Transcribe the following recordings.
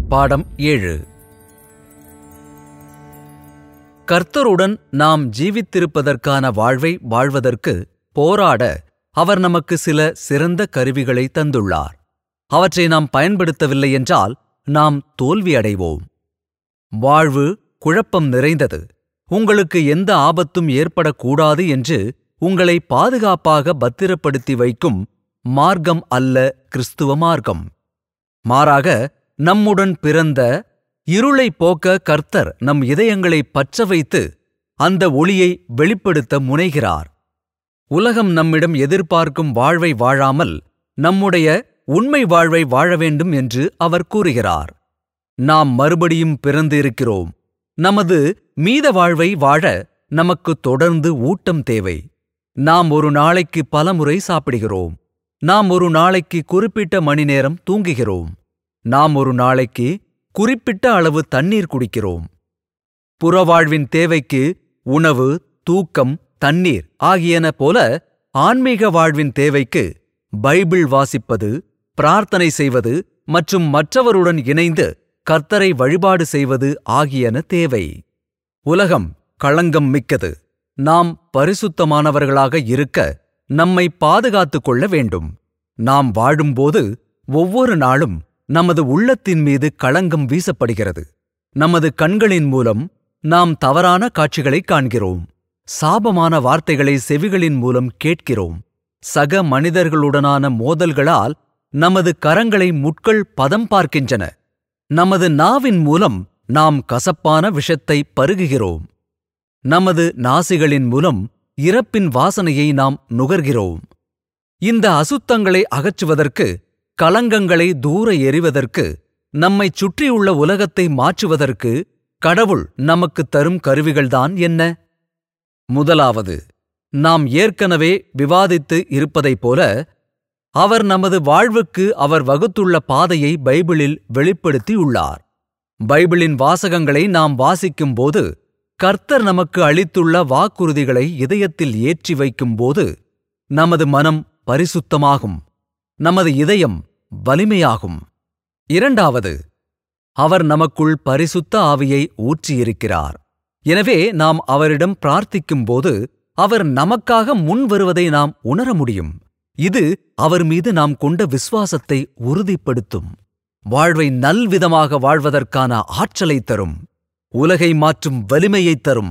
பாடம் ஏழு கர்த்தருடன் நாம் ஜீவித்திருப்பதற்கான வாழ்வை வாழ்வதற்கு போராட அவர் நமக்கு சில சிறந்த கருவிகளை தந்துள்ளார் அவற்றை நாம் பயன்படுத்தவில்லை என்றால் நாம் தோல்வியடைவோம் வாழ்வு குழப்பம் நிறைந்தது உங்களுக்கு எந்த ஆபத்தும் ஏற்படக்கூடாது என்று உங்களை பாதுகாப்பாக பத்திரப்படுத்தி வைக்கும் மார்க்கம் அல்ல கிறிஸ்துவ மார்க்கம் மாறாக நம்முடன் பிறந்த இருளை போக்க கர்த்தர் நம் இதயங்களை பற்ற வைத்து அந்த ஒளியை வெளிப்படுத்த முனைகிறார் உலகம் நம்மிடம் எதிர்பார்க்கும் வாழ்வை வாழாமல் நம்முடைய உண்மை வாழ்வை வாழ வேண்டும் என்று அவர் கூறுகிறார் நாம் மறுபடியும் பிறந்து இருக்கிறோம் நமது மீத வாழ்வை வாழ நமக்கு தொடர்ந்து ஊட்டம் தேவை நாம் ஒரு நாளைக்கு பலமுறை சாப்பிடுகிறோம் நாம் ஒரு நாளைக்கு குறிப்பிட்ட மணி நேரம் தூங்குகிறோம் நாம் ஒரு நாளைக்கு குறிப்பிட்ட அளவு தண்ணீர் குடிக்கிறோம் புறவாழ்வின் தேவைக்கு உணவு தூக்கம் தண்ணீர் ஆகியன போல ஆன்மீக வாழ்வின் தேவைக்கு பைபிள் வாசிப்பது பிரார்த்தனை செய்வது மற்றும் மற்றவருடன் இணைந்து கர்த்தரை வழிபாடு செய்வது ஆகியன தேவை உலகம் களங்கம் மிக்கது நாம் பரிசுத்தமானவர்களாக இருக்க நம்மை பாதுகாத்துக் கொள்ள வேண்டும் நாம் வாழும்போது ஒவ்வொரு நாளும் நமது உள்ளத்தின் மீது களங்கம் வீசப்படுகிறது நமது கண்களின் மூலம் நாம் தவறான காட்சிகளைக் காண்கிறோம் சாபமான வார்த்தைகளை செவிகளின் மூலம் கேட்கிறோம் சக மனிதர்களுடனான மோதல்களால் நமது கரங்களை முட்கள் பதம் பார்க்கின்றன நமது நாவின் மூலம் நாம் கசப்பான விஷத்தை பருகுகிறோம் நமது நாசிகளின் மூலம் இறப்பின் வாசனையை நாம் நுகர்கிறோம் இந்த அசுத்தங்களை அகற்றுவதற்கு கலங்கங்களை தூர எறிவதற்கு நம்மைச் சுற்றியுள்ள உலகத்தை மாற்றுவதற்கு கடவுள் நமக்குத் தரும் கருவிகள்தான் என்ன முதலாவது நாம் ஏற்கனவே விவாதித்து இருப்பதைப் போல அவர் நமது வாழ்வுக்கு அவர் வகுத்துள்ள பாதையை பைபிளில் வெளிப்படுத்தியுள்ளார் பைபிளின் வாசகங்களை நாம் வாசிக்கும்போது கர்த்தர் நமக்கு அளித்துள்ள வாக்குறுதிகளை இதயத்தில் ஏற்றி வைக்கும்போது நமது மனம் பரிசுத்தமாகும் நமது இதயம் வலிமையாகும் இரண்டாவது அவர் நமக்குள் பரிசுத்த ஆவியை ஊற்றியிருக்கிறார் எனவே நாம் அவரிடம் பிரார்த்திக்கும்போது அவர் நமக்காக முன் வருவதை நாம் உணர முடியும் இது அவர் மீது நாம் கொண்ட விசுவாசத்தை உறுதிப்படுத்தும் வாழ்வை நல்விதமாக வாழ்வதற்கான ஆற்றலைத் தரும் உலகை மாற்றும் வலிமையைத் தரும்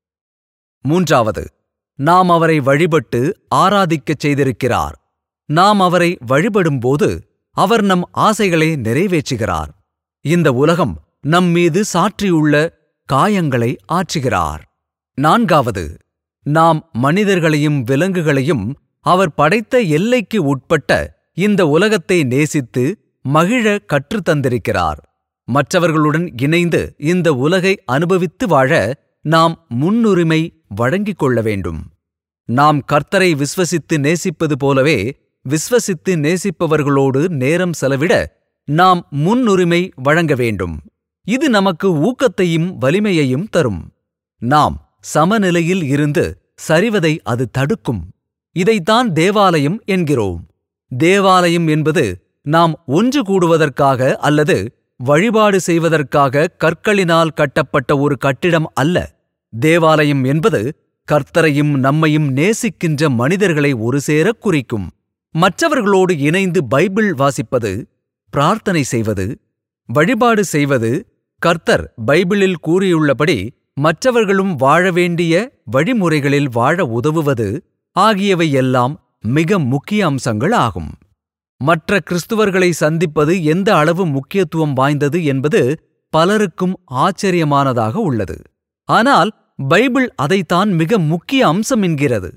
மூன்றாவது நாம் அவரை வழிபட்டு ஆராதிக்கச் செய்திருக்கிறார் நாம் அவரை வழிபடும்போது அவர் நம் ஆசைகளை நிறைவேற்றுகிறார் இந்த உலகம் நம் மீது சாற்றியுள்ள காயங்களை ஆற்றுகிறார் நான்காவது நாம் மனிதர்களையும் விலங்குகளையும் அவர் படைத்த எல்லைக்கு உட்பட்ட இந்த உலகத்தை நேசித்து மகிழ கற்றுத்தந்திருக்கிறார் மற்றவர்களுடன் இணைந்து இந்த உலகை அனுபவித்து வாழ நாம் முன்னுரிமை வழங்கிக் கொள்ள வேண்டும் நாம் கர்த்தரை விஸ்வசித்து நேசிப்பது போலவே விஸ்வசித்து நேசிப்பவர்களோடு நேரம் செலவிட நாம் முன்னுரிமை வழங்க வேண்டும் இது நமக்கு ஊக்கத்தையும் வலிமையையும் தரும் நாம் சமநிலையில் இருந்து சரிவதை அது தடுக்கும் இதைத்தான் தேவாலயம் என்கிறோம் தேவாலயம் என்பது நாம் ஒன்று கூடுவதற்காக அல்லது வழிபாடு செய்வதற்காக கற்களினால் கட்டப்பட்ட ஒரு கட்டிடம் அல்ல தேவாலயம் என்பது கர்த்தரையும் நம்மையும் நேசிக்கின்ற மனிதர்களை ஒருசேரக் குறிக்கும் மற்றவர்களோடு இணைந்து பைபிள் வாசிப்பது பிரார்த்தனை செய்வது வழிபாடு செய்வது கர்த்தர் பைபிளில் கூறியுள்ளபடி மற்றவர்களும் வாழ வேண்டிய வழிமுறைகளில் வாழ உதவுவது ஆகியவை எல்லாம் மிக முக்கிய அம்சங்கள் ஆகும் மற்ற கிறிஸ்துவர்களை சந்திப்பது எந்த அளவு முக்கியத்துவம் வாய்ந்தது என்பது பலருக்கும் ஆச்சரியமானதாக உள்ளது ஆனால் பைபிள் அதைத்தான் மிக முக்கிய அம்சம் என்கிறது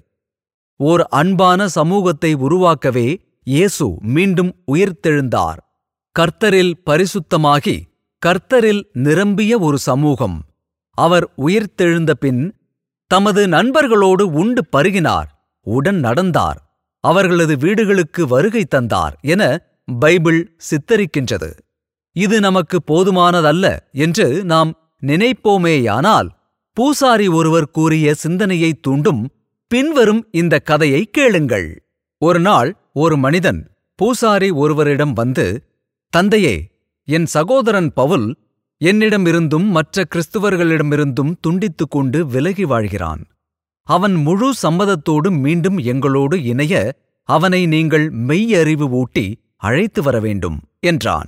ஓர் அன்பான சமூகத்தை உருவாக்கவே இயேசு மீண்டும் உயிர்த்தெழுந்தார் கர்த்தரில் பரிசுத்தமாகி கர்த்தரில் நிரம்பிய ஒரு சமூகம் அவர் உயிர்த்தெழுந்த பின் தமது நண்பர்களோடு உண்டு பருகினார் உடன் நடந்தார் அவர்களது வீடுகளுக்கு வருகை தந்தார் என பைபிள் சித்தரிக்கின்றது இது நமக்கு போதுமானதல்ல என்று நாம் நினைப்போமேயானால் பூசாரி ஒருவர் கூறிய சிந்தனையைத் தூண்டும் பின்வரும் இந்த கதையை கேளுங்கள் ஒரு நாள் ஒரு மனிதன் பூசாரி ஒருவரிடம் வந்து தந்தையே என் சகோதரன் பவுல் என்னிடமிருந்தும் மற்ற கிறிஸ்துவர்களிடமிருந்தும் துண்டித்துக் கொண்டு விலகி வாழ்கிறான் அவன் முழு சம்மதத்தோடு மீண்டும் எங்களோடு இணைய அவனை நீங்கள் மெய்யறிவு ஊட்டி அழைத்து வர வேண்டும் என்றான்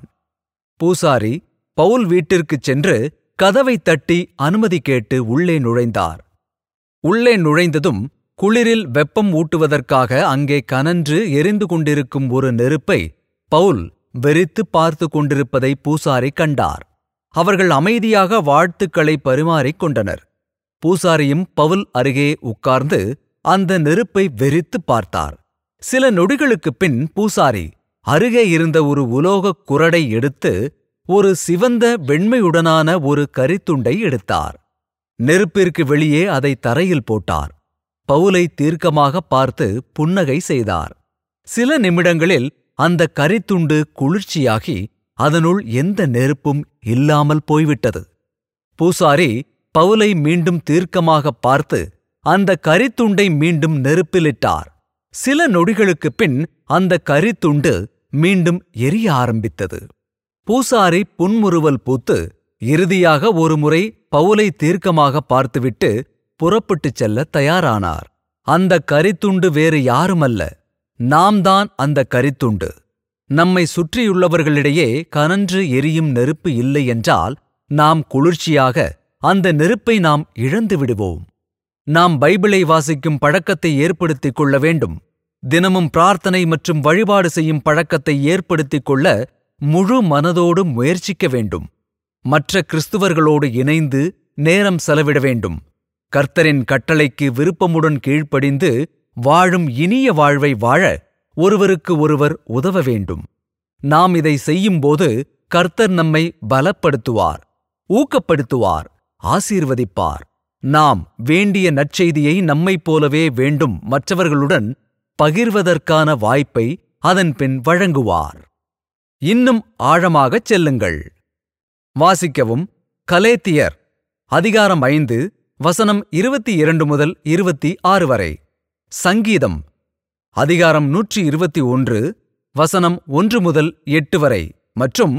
பூசாரி பவுல் வீட்டிற்குச் சென்று கதவைத் தட்டி அனுமதி கேட்டு உள்ளே நுழைந்தார் உள்ளே நுழைந்ததும் குளிரில் வெப்பம் ஊட்டுவதற்காக அங்கே கனன்று எரிந்து கொண்டிருக்கும் ஒரு நெருப்பை பவுல் வெறித்து பார்த்து கொண்டிருப்பதை பூசாரி கண்டார் அவர்கள் அமைதியாக வாழ்த்துக்களை பரிமாறிக் கொண்டனர் பூசாரியும் பவுல் அருகே உட்கார்ந்து அந்த நெருப்பை வெறித்து பார்த்தார் சில நொடிகளுக்குப் பின் பூசாரி அருகே இருந்த ஒரு உலோகக் குரடை எடுத்து ஒரு சிவந்த வெண்மையுடனான ஒரு கரித்துண்டை எடுத்தார் நெருப்பிற்கு வெளியே அதை தரையில் போட்டார் பவுலை தீர்க்கமாக பார்த்து புன்னகை செய்தார் சில நிமிடங்களில் அந்த கரித்துண்டு குளிர்ச்சியாகி அதனுள் எந்த நெருப்பும் இல்லாமல் போய்விட்டது பூசாரி பவுலை மீண்டும் தீர்க்கமாக பார்த்து அந்த கரித்துண்டை மீண்டும் நெருப்பிலிட்டார் சில நொடிகளுக்குப் பின் அந்த கரித்துண்டு மீண்டும் எரிய ஆரம்பித்தது பூசாரி புன்முறுவல் பூத்து இறுதியாக ஒருமுறை பவுலை தீர்க்கமாக பார்த்துவிட்டு புறப்பட்டுச் செல்ல தயாரானார் அந்த கரித்துண்டு வேறு யாருமல்ல நாம் தான் அந்த கரித்துண்டு நம்மை சுற்றியுள்ளவர்களிடையே கனன்று எரியும் நெருப்பு இல்லை என்றால் நாம் குளிர்ச்சியாக அந்த நெருப்பை நாம் இழந்து விடுவோம் நாம் பைபிளை வாசிக்கும் பழக்கத்தை ஏற்படுத்திக் கொள்ள வேண்டும் தினமும் பிரார்த்தனை மற்றும் வழிபாடு செய்யும் பழக்கத்தை ஏற்படுத்திக் கொள்ள முழு மனதோடு முயற்சிக்க வேண்டும் மற்ற கிறிஸ்துவர்களோடு இணைந்து நேரம் செலவிட வேண்டும் கர்த்தரின் கட்டளைக்கு விருப்பமுடன் கீழ்ப்படிந்து வாழும் இனிய வாழ்வை வாழ ஒருவருக்கு ஒருவர் உதவ வேண்டும் நாம் இதை செய்யும்போது கர்த்தர் நம்மை பலப்படுத்துவார் ஊக்கப்படுத்துவார் ஆசீர்வதிப்பார் நாம் வேண்டிய நற்செய்தியை நம்மைப் போலவே வேண்டும் மற்றவர்களுடன் பகிர்வதற்கான வாய்ப்பை அதன்பின் வழங்குவார் இன்னும் ஆழமாகச் செல்லுங்கள் வாசிக்கவும் கலேத்தியர் அதிகாரம் ஐந்து வசனம் இருபத்தி இரண்டு முதல் இருபத்தி ஆறு வரை சங்கீதம் அதிகாரம் நூற்றி இருபத்தி ஒன்று வசனம் ஒன்று முதல் எட்டு வரை மற்றும்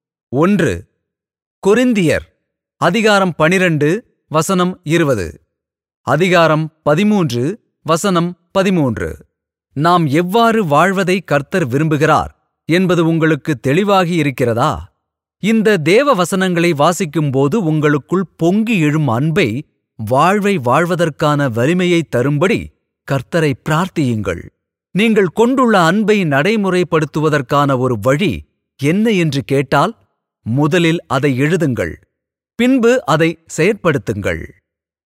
ஒன்று கொரிந்தியர் அதிகாரம் பனிரண்டு வசனம் இருபது அதிகாரம் பதிமூன்று வசனம் பதிமூன்று நாம் எவ்வாறு வாழ்வதை கர்த்தர் விரும்புகிறார் என்பது உங்களுக்கு தெளிவாகி இருக்கிறதா இந்த தேவ வசனங்களை வாசிக்கும்போது உங்களுக்குள் பொங்கி எழும் அன்பை வாழ்வை வாழ்வதற்கான வலிமையை தரும்படி கர்த்தரை பிரார்த்தியுங்கள் நீங்கள் கொண்டுள்ள அன்பை நடைமுறைப்படுத்துவதற்கான ஒரு வழி என்ன என்று கேட்டால் முதலில் அதை எழுதுங்கள் பின்பு அதை செயற்படுத்துங்கள்